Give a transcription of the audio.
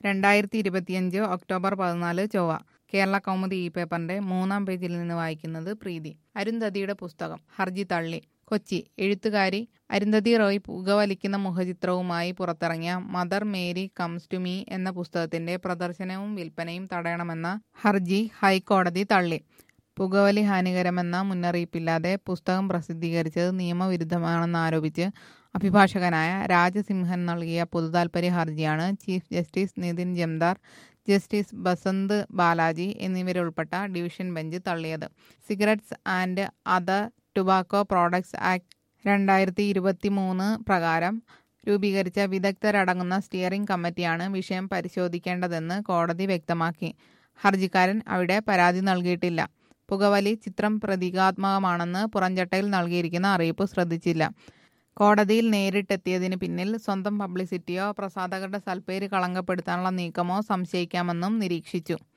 രണ്ടായിരത്തി ഇരുപത്തിയഞ്ച് ഒക്ടോബർ പതിനാല് ചൊവ്വ കേരള കൗമുദി ഈ പേപ്പറിന്റെ മൂന്നാം പേജിൽ നിന്ന് വായിക്കുന്നത് പ്രീതി അരുന്ധതിയുടെ പുസ്തകം ഹർജി തള്ളി കൊച്ചി എഴുത്തുകാരി അരുന്ധതി റോയ് പുകവലിക്കുന്ന മുഖചിത്രവുമായി പുറത്തിറങ്ങിയ Mother Mary comes to me എന്ന പുസ്തകത്തിന്റെ പ്രദർശനവും വിൽപ്പനയും തടയണമെന്ന ഹർജി ഹൈക്കോടതി തള്ളി പുകവലി ഹാനികരമെന്ന മുന്നറിയിപ്പില്ലാതെ പുസ്തകം പ്രസിദ്ധീകരിച്ചത് നിയമവിരുദ്ധമാണെന്നാരോപിച്ച് അഭിഭാഷകനായ രാജസിംഹൻ നൽകിയ പൊതുതാൽപര്യ ഹർജിയാണ് chief justice Nitin Jamdar justice Basant Balaji എന്നിവരുൾപ്പെട്ട ഡിവിഷൻ ബെഞ്ച് തള്ളിയത് cigarettes and other tobacco products act രണ്ടായിരത്തി ഇരുപത്തി മൂന്ന് പ്രകാരം രൂപീകരിച്ച വിദഗ്ധരടങ്ങുന്ന സ്റ്റിയറിംഗ് കമ്മിറ്റിയാണ് വിഷയം പരിശോധിക്കേണ്ടതെന്ന് കോടതി വ്യക്തമാക്കി ഹർജിക്കാരൻ അവിടെ പരാതി നൽകിയിട്ടില്ല പുകവലി ചിത്രം പ്രതീകാത്മകമാണെന്ന് പുറംചട്ടയിൽ നൽകിയിരിക്കുന്ന അറിയിപ്പ് ശ്രദ്ധിച്ചില്ല കോടതിയിൽ നേരിട്ടെത്തിയതിന് പിന്നിൽ സ്വന്തം പബ്ലിസിറ്റിയോ പ്രസാധകരുടെ സൽപ്പേര് കളങ്കപ്പെടുത്താനുള്ള നീക്കമോ സംശയിക്കാമെന്നും നിരീക്ഷിച്ചു